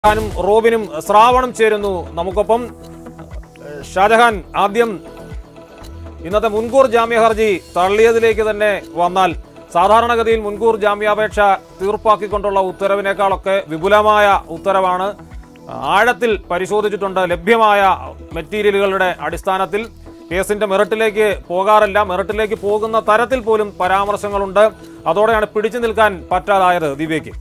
ഷാജഹാനും റോബിനും ശ്രാവണും ചേരുന്നു നമുക്കൊപ്പം ഏഹ് ഷാജഹാൻ ആദ്യം ഇന്നത്തെ മുൻകൂർ ജാമ്യ ഹർജി തള്ളിയതിലേക്ക് തന്നെ വന്നാൽ സാധാരണഗതിയിൽ മുൻകൂർ ജാമ്യാപേക്ഷ തീർപ്പാക്കിക്കൊണ്ടുള്ള ഉത്തരവിനേക്കാളൊക്കെ വിപുലമായ ഉത്തരവാണ് ആഴത്തിൽ പരിശോധിച്ചിട്ടുണ്ട് ലഭ്യമായ മെറ്റീരിയലുകളുടെ അടിസ്ഥാനത്തിൽ കേസിന്റെ മെറിറ്റിലേക്ക് പോകാറില്ല മെറിറ്റിലേക്ക് പോകുന്ന തരത്തിൽ പോലും പരാമർശങ്ങളുണ്ട് അതോടെയാണ് പിടിച്ചു നിൽക്കാൻ പറ്റാതായത് ദിവ്യയ്ക്ക്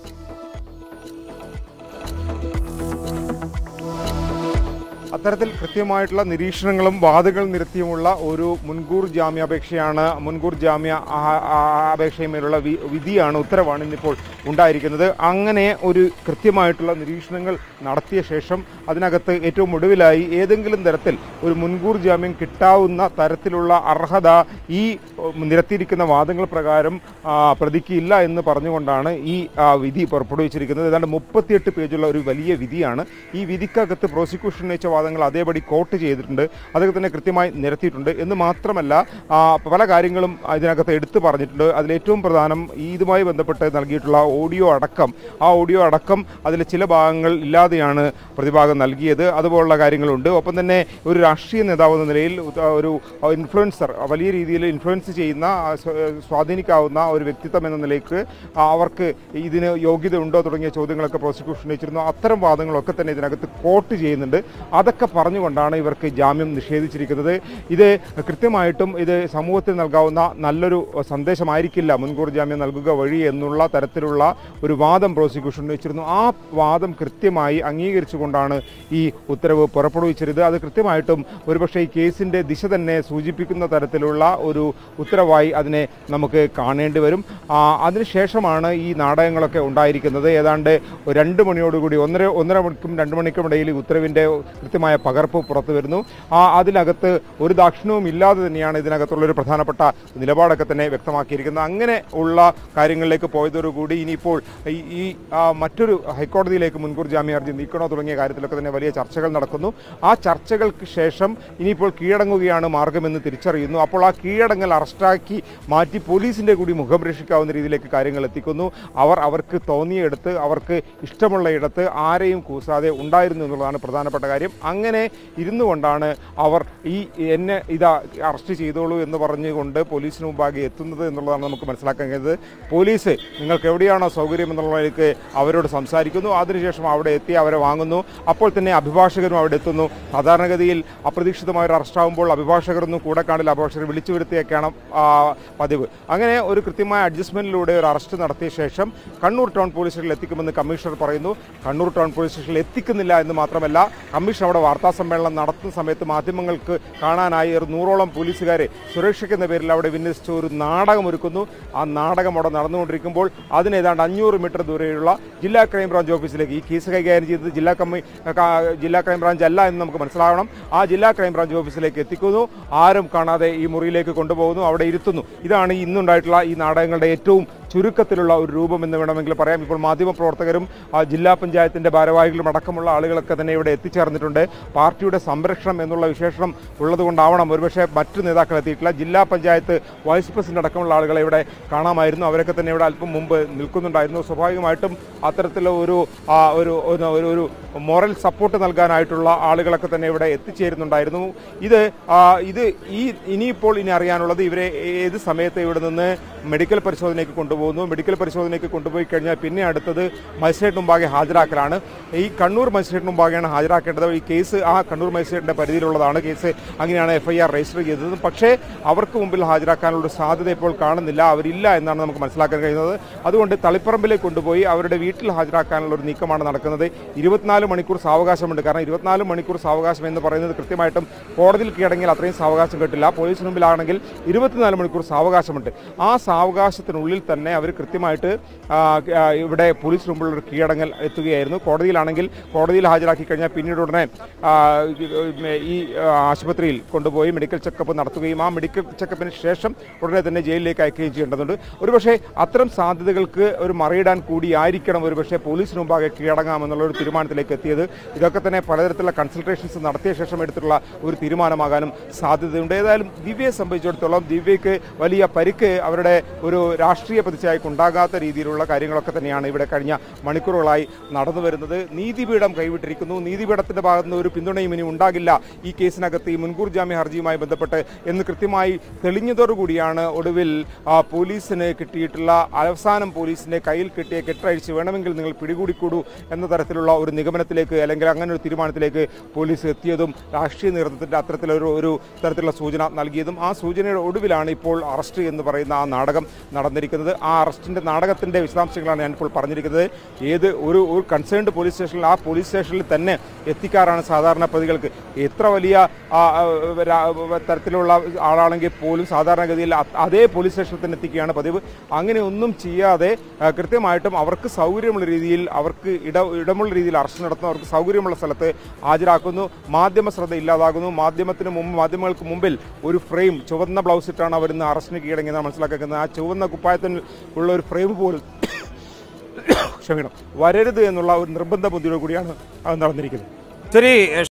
അത്തരത്തിൽ കൃത്യമായിട്ടുള്ള നിരീക്ഷണങ്ങളും വാദങ്ങൾ നിരത്തിയുമുള്ള ഒരു മുൻകൂർ ജാമ്യാപേക്ഷയാണ് മുൻകൂർ ജാമ്യ ആ- ആ- അപേക്ഷയുമേലുള്ള വി- വിധിയാണ് ഉത്തരവാണ് ഇന്നിപ്പോൾ ഉണ്ടായിരിക്കുന്നത് അങ്ങനെ ഒരു കൃത്യമായിട്ടുള്ള നിരീക്ഷണങ്ങൾ നടത്തിയ ശേഷം അതിനകത്ത് ഏറ്റവും ഒടുവിലായി ഏതെങ്കിലും തരത്തിൽ ഒരു മുൻകൂർ ജാമ്യം കിട്ടാവുന്ന തരത്തിലുള്ള അർഹത ഈ ഉം, നിരത്തിയിരിക്കുന്ന വാദങ്ങൾ പ്രകാരം ആ, പ്രതിക്ക് ഇല്ല എന്ന് പറഞ്ഞുകൊണ്ടാണ് ഈ ആ, വിധി പുറപ്പെടുവിച്ചിരിക്കുന്നത് ഏതാണ്ട് മുപ്പത്തിയെട്ട് പേജുള്ള ഒരു വലിയ വിധിയാണ് ഈ വിധിക്കകത്ത് പ്രോസിക്യൂഷൻ ഉന്നയിച്ച വാദങ്ങൾ അതേപടി കോട്ട് ചെയ്തിട്ടുണ്ട് അതൊക്കെ തന്നെ കൃത്യമായി നിരത്തിയിട്ടുണ്ട് എന്ന് മാത്രമല്ല ആ, പല കാര്യങ്ങളും ഇതിനകത്ത് എടുത്തു പറഞ്ഞിട്ടുണ്ട് അതിലേറ്റവും പ്രധാനം ഈ ഇതുമായി ബന്ധപ്പെട്ട് നൽകിയിട്ടുള്ള ഓഡിയോ അടക്കം ആ ഓഡിയോ അടക്കം അതിലെ ചില ഭാഗങ്ങൾ ഇല്ലാതെയാണ് പ്രതിഭാഗം നൽകിയത് അതുപോലുള്ള കാര്യങ്ങളുണ്ട് ഒപ്പം തന്നെ ഒരു രാഷ്ട്രീയ നേതാവ് എന്ന നിലയിൽ ഉത്ത- ഒരു ഇൻഫ്ലുവൻസർ വലിയ രീതിയിൽ ഇൻഫ്ലുവൻസ് ചെയ്യുന്ന ആ, സ്വ- സ്വാധീനിക്കാവുന്ന ഒരു വ്യക്തിത്വം എന്ന നിലയ്ക്ക് ആ, അവർക്ക് ഇതിന് യോഗ്യത ഉണ്ടോ തുടങ്ങിയ ചോദ്യങ്ങളൊക്കെ പ്രോസിക്യൂഷൻ ഉന്നയിച്ചിരുന്നു അത്തരം വാദങ്ങളൊക്കെ തന്നെ ഇതിനകത്ത് കോട്ട് ചെയ്യുന്നുണ്ട് അതൊക്കെ പറഞ്ഞുകൊണ്ടാണ് ഇവർക്ക് ജാമ്യം നിഷേധിച്ചിരിക്കുന്നത് ഇത് കൃത്യമായിട്ടും ഇത് സമൂഹത്തിൽ നൽകാവുന്ന നല്ലൊരു സന്ദേശമായിരിക്കില്ല മുൻകൂർ ജാമ്യം നൽകുക വഴി എന്നുള്ള തരത്തിലുള്ള ഒരു വാദം പ്രോസിക്യൂഷൻ ഉന്നയിച്ചിരുന്നു ആ വാദം കൃത്യമായി അംഗീകരിച്ചുകൊണ്ടാണ് ഈ ഉത്തരവ് പുറപ്പെടുവിച്ചത് അത് കൃത്യമായിട്ടും ഒരുപക്ഷെ ഈ കേസിൻ്റെ ദിശ തന്നെ സൂചിപ്പിക്കുന്ന തരത്തിലുള്ള ഒരു ഉത്തരവായി അതിനെ നമുക്ക് കാണേണ്ടി വരും ആ, അതിനുശേഷമാണ് ഈ നാടകങ്ങളൊക്കെ ഉണ്ടായിരിക്കുന്നത് ഏതാണ്ട് ഒരു രണ്ട് മണിയോടുകൂടി ഒന്നര ഒന്നര മണിക്കും രണ്ട് മണിക്കും ഇടയിൽ ഈ ഉത്തരവിൻ്റെ കൃത്യമായ പകർപ്പ് പുറത്തു വരുന്നു ആ അതിനകത്ത് ഒരു ദാക്ഷിണവും ഇല്ലാതെ തന്നെയാണ് ഇതിനകത്തുള്ള ഒരു പ്രധാനപ്പെട്ട നിലപാടൊക്കെ തന്നെ വ്യക്തമാക്കിയിരിക്കുന്നത് അങ്ങനെ ഉള്ള കാര്യങ്ങളിലേക്ക് പോയതോടുകൂടി ഇനിയിപ്പോൾ ഈ ഈ ആ, മറ്റൊരു ഹൈക്കോടതിയിലേക്ക് മുൻകൂർ ജാമ്യ ഹർജി നീക്കണോ തുടങ്ങിയ കാര്യത്തിലൊക്കെ തന്നെ വലിയ ചർച്ചകൾ നടക്കുന്നു ആ ചർച്ചകൾക്ക് ശേഷം ഇനിയിപ്പോൾ കീഴടങ്ങുകയാണ് മാർഗമെന്ന് തിരിച്ചറിയുന്നു അപ്പോൾ ആ കീഴടങ്ങൽ അറസ്റ്റാക്കി മാറ്റി പോലീസിന്റെ കൂടി മുഖം രക്ഷിക്കാവുന്ന രീതിയിലേക്ക് കാര്യങ്ങൾ എത്തിക്കുന്നു അവർ അവർക്ക് തോന്നിയെടുത്ത് അവർക്ക് ഇഷ്ടമുള്ള ഇടത്ത് ആരെയും കൂസാതെ ഉണ്ടായിരുന്നു എന്നുള്ളതാണ് പ്രധാനപ്പെട്ട കാര്യം അങ്ങനെ ഇരുന്നു കൊണ്ടാണ് അവർ ഈ എന്നെ ഇതാ അറസ്റ്റ് ചെയ്തോളൂ എന്ന് പറഞ്ഞുകൊണ്ട് പോലീസിന് മുമ്പാകെ എത്തുന്നത് എന്നുള്ളതാണ് നമുക്ക് മനസ്സിലാക്കാൻ കഴിയുന്നത് പോലീസ് നിങ്ങൾക്ക് എവിടെയാണോ സൗകര്യം എന്നുള്ളതിലേക്ക് അവരോട് സംസാരിക്കുന്നു അതിനുശേഷം അവിടെ എത്തി അവരെ വാങ്ങുന്നു അപ്പോൾ തന്നെ അഭിഭാഷകരും അവിടെ എത്തുന്നു സാധാരണഗതിയിൽ അപ്രതീക്ഷിതമായ ഒരു അറസ്റ്റ് ആകുമ്പോൾ അഭിഭാഷകരൊന്നും കൂടെ കാണില്ല അഭിഭാഷകർ വിളിച്ചു വരുത്തിയൊക്കെയാണ് ആ, പതിവ് അങ്ങനെ ഒരു കൃത്യമായ അഡ്ജസ്റ്റ്മെന്റിലൂടെ ഒരു അറസ്റ്റ് നടത്തിയ ശേഷം കണ്ണൂർ ടൗൺ പോലീസ് സ്റ്റേഷനിൽ എത്തിക്കുമെന്ന് കമ്മീഷണർ പറയുന്നു കണ്ണൂർ ടൗൺ പോലീസ് സ്റ്റേഷനിൽ എത്തിക്കുന്നില്ല എന്ന് മാത്രമല്ല കമ്മീഷൻ അവിടെ വാർത്താ സമ്മേളനം നടത്തുന്ന സമയത്ത് മാധ്യമങ്ങൾക്ക് കാണാനായി ഒരു നൂറോളം പോലീസുകാരെ സുരക്ഷയ്ക്കെന്ന പേരിൽ അവിടെ വിന്യസിച്ച് ഒരു നാടകം ഒരുക്കുന്നു ആ നാടകം അവിടെ നടന്നുകൊണ്ടിരിക്കുമ്പോൾ അതിന് ഏതാണ്ട് അഞ്ഞൂറ് മീറ്റർ ദൂരെയുള്ള ജില്ലാ ക്രൈംബ്രാഞ്ച് ഓഫീസിലേക്ക് ഈ കേസ് കൈകാര്യം ചെയ്തത് ജില്ലാ കമ്മി ക- ജില്ലാ ക്രൈംബ്രാഞ്ച് അല്ല എന്ന് നമുക്ക് മനസ്സിലാവണം ആ ജില്ലാ ക്രൈംബ്രാഞ്ച് ഓഫീസിലേക്ക് എത്തിക്കുന്നു ആരും കാണാതെ ഈ മുറിയിലേക്ക് കൊണ്ടുപോകുന്നു അവിടെ ഇരുത്തുന്നു ഇതാണ് ഈ ഇന്നുണ്ടായിട്ടുള്ള ഈ നാടകങ്ങളുടെ ഏറ്റവും ചുരുക്കത്തിലുള്ള ഒരു രൂപം എന്ന് വേണമെങ്കിൽ പറയാം ഇപ്പോൾ മാധ്യമപ്രവർത്തകരും ആ ജില്ലാ പഞ്ചായത്തിന്റെ ഭാരവാഹികളും അടക്കമുള്ള ആളുകളൊക്കെ തന്നെ ഇവിടെ എത്തിച്ചേർന്നിട്ടുണ്ട് പാർട്ടിയുടെ സംരക്ഷണം എന്നുള്ള വിശേഷണം ഉള്ളതുകൊണ്ടാവണം ഒരുപക്ഷെ മറ്റു നേതാക്കൾ എത്തിയിട്ടില്ല ജില്ലാ പഞ്ചായത്ത് വൈസ് പ്രസിഡന്റ് അടക്കമുള്ള ആളുകളെ ഇവിടെ കാണാമായിരുന്നു അവരൊക്കെ തന്നെ ഇവിടെ അല്പം മുമ്പ് നിൽക്കുന്നുണ്ടായിരുന്നു സ്വാഭാവികമായിട്ടും അത്തരത്തിലുള്ള ഒരു ആ, ഒരു ഒരു- ഒരു ഒരു മോറൽ സപ്പോർട്ട് നൽകാനായിട്ടുള്ള ആളുകളൊക്കെ തന്നെ ഇവിടെ എത്തിച്ചേരുന്നുണ്ടായിരുന്നു ഇത് ആ, ഇത് ഈ ഇനിയിപ്പോൾ ഇനി അറിയാനുള്ളത് ഇവരെ ഏത് സമയത്ത് ഇവിടെ നിന്ന് മെഡിക്കൽ പരിശോധനയ്ക്ക് കൊണ്ടുപോകുന്നു മെഡിക്കൽ പരിശോധനയ്ക്ക് കൊണ്ടുപോയി കഴിഞ്ഞാൽ പിന്നെ അടുത്തത് മജിസ്ട്രേറ്റ് മുമ്പാകെ ഹാജരാക്കലാണ് ഈ കണ്ണൂർ മജിസ്ട്രേറ്റ് മുമ്പാകെയാണ് ഹാജരാക്കേണ്ടത് ഈ കേസ് ആ കണ്ണൂർ മജിസ്ട്രേറ്റിന്റെ പരിധിയിലുള്ളതാണ് കേസ് അങ്ങനെയാണ് എഫ്ഐആർ രജിസ്റ്റർ ചെയ്തത് പക്ഷേ അവർക്ക് മുമ്പിൽ ഹാജരാക്കാനുള്ള ഒരു സാധ്യത ഇപ്പോൾ കാണുന്നില്ല അവരില്ല എന്നാണ് നമുക്ക് മനസ്സിലാക്കാൻ കഴിയുന്നത് അതുകൊണ്ട് തളിപ്പറമ്പിലേക്ക് കൊണ്ടുപോയി അവരുടെ വീട്ടിൽ ഹാജരാക്കാനുള്ള ഒരു നീക്കമാണ് നടക്കുന്നത് ഇരുപത്തിനാല് മണിക്കൂർ സാവകാശമുണ്ട് കാരണം ഇരുപത്തിനാല് മണിക്കൂർ സാവകാശം എന്ന് പറയുന്നത് കൃത്യമായിട്ടും കോടതിയിൽ കീഴടങ്ങിയാൽ അത്രയും സാവകാശം കിട്ടില്ല പോലീസിന് മുമ്പിലാണെങ്കിൽ ഇരുപത്തിനാല് മണിക്കൂർ സാവകാശമുണ്ട് ആ സാവകാശത്തിനുള്ളിൽ തന്നെ അവർ കൃത്യമായിട്ട് ആ, ആ, ഇവിടെ പോലീസിന് മുമ്പിൽ ഒരു കീഴടങ്ങൽ എത്തുകയായിരുന്നു കോടതിയിലാണെങ്കിൽ കോടതിയിൽ ഹാജരാക്കി കഴിഞ്ഞാൽ പിന്നീട് ഉടനെ ആ, ഈ ആ, ആശുപത്രിയിൽ കൊണ്ടുപോയി മെഡിക്കൽ ചെക്കപ്പ് നടത്തുകയും ആ മെഡിക്കൽ ചെക്കപ്പിന് ശേഷം ഉടനെ തന്നെ ജയിലിലേക്ക് അയക്കുകയും ചെയ്യേണ്ടതുണ്ട് ഒരുപക്ഷെ അത്തരം സാധ്യതകൾക്ക് ഒരു മറിയിടാൻ കൂടിയായിരിക്കണം ഒരുപക്ഷെ പോലീസിന് മുമ്പാകെ കീഴടങ്ങാമെന്നുള്ള ഒരു തീരുമാനത്തിലേക്ക് എത്തിയത് ഇതൊക്കെ തന്നെ പലതരത്തിലുള്ള കൺസൾട്ടേഷൻസ് നടത്തിയ ശേഷം എടുത്തിട്ടുള്ള ഒരു തീരുമാനമാകാനും സാധ്യതയുണ്ട് ഏതായാലും ദിവ്യയെ സംബന്ധിച്ചിടത്തോളം ദിവ്യയ്ക്ക് വലിയ പരിക്ക് അവരുടെ ഒരു രാഷ്ട്രീയ പ്രതിച്ഛായക്ക് ഉണ്ടാകാത്ത രീതിയിലുള്ള കാര്യങ്ങളൊക്കെ തന്നെയാണ് ഇവിടെ കഴിഞ്ഞ മണിക്കൂറുകളായി നടന്നു വരുന്നത് നീതിപീഠം കൈവിട്ടിരിക്കുന്നു നീതിപീഠത്തിന്റെ ഭാഗത്ത് നിന്ന് ഒരു പിന്തുണയും ഇനി ഉണ്ടാകില്ല ഈ കേസിനകത്ത് ഈ മുൻകൂർ ജാമ്യ ഹർജിയുമായി ബന്ധപ്പെട്ട് എന്ന് കൃത്യമായി തെളിഞ്ഞതോടുകൂടിയാണ് ഒടുവിൽ ആ, പോലീസിന് കിട്ടിയിട്ടുള്ള അവസാനം പോലീസിന്റെ കയ്യിൽ കിട്ടിയ കെട്ടഴിച്ച് വേണമെങ്കിൽ നിങ്ങൾ പിടികൂടിക്കൂടൂ എന്ന തരത്തിലുള്ള ഒരു നിഗമനത്തിലേക്ക് അല്ലെങ്കിൽ അങ്ങനെ ഒരു തീരുമാനത്തിലേക്ക് പോലീസ് എത്തിയതും രാഷ്ട്രീയ നേതൃത്വത്തിന്റെ അത്തരത്തിലൊരു ഒരു തരത്തിലുള്ള സൂചന നൽകിയതും ആ സൂചനയുടെ ഒടുവിലാണ് ഇപ്പോൾ അറസ്റ്റ് എന്ന് പറയുന്ന ആ നാടകം നടന്നിരിക്കുന്നത് ആ അറസ്റ്റിന്റെ നാടകത്തിന്റെ വിശദാംശങ്ങളാണ് ഞാനിപ്പോൾ പറഞ്ഞിരിക്കുന്നത് ഏത് ഒരു ഒരു കൺസേൺഡ് പോലീസ് സ്റ്റേഷനിൽ ആ പോലീസ് സ്റ്റേഷനിൽ തന്നെ എത്തിക്കാറാണ് സാധാരണ പ്രതികൾക്ക് എത്ര വലിയ ആ, ആ, രാ- തരത്തിലുള്ള ആളാണെങ്കിൽ പോലും സാധാരണഗതിയിൽ അ- അതേ പോലീസ് സ്റ്റേഷനിൽ തന്നെ എത്തിക്കുകയാണ് പതിവ് അങ്ങനെ ഒന്നും ചെയ്യാതെ ആ, കൃത്യമായിട്ടും അവർക്ക് സൗകര്യമുള്ള രീതിയിൽ അവർക്ക് ഇട ഇടമുള്ള രീതിയിൽ അറസ്റ്റ് നടത്തുന്നു അവർക്ക് സൗകര്യമുള്ള സ്ഥലത്ത് ഹാജരാക്കുന്നു മാധ്യമ ശ്രദ്ധ ഇല്ലാതാകുന്നു മാധ്യമത്തിന് മുമ്പ് മാധ്യമങ്ങൾക്ക് മുമ്പിൽ ഒരു ഫ്രെയിം ചുവന്ന ബ്ലൗസ് ഇട്ടാണ് അവർ ഇന്ന് അറസ്റ്റിന് കീഴടങ്ങിയെന്ന് മനസ്സിലാക്കുന്നത് ആ ചുവന്ന കുപ്പായത്തിൽ ഉള്ള ഒരു ഫ്രെയിം പോലും ക്ഷമിക്കണം വരരുത് എന്നുള്ള ഒരു നിർബന്ധ ബുദ്ധിയോട് കൂടിയാണ് അത് നടന്നിരിക്കുന്നത് ശരി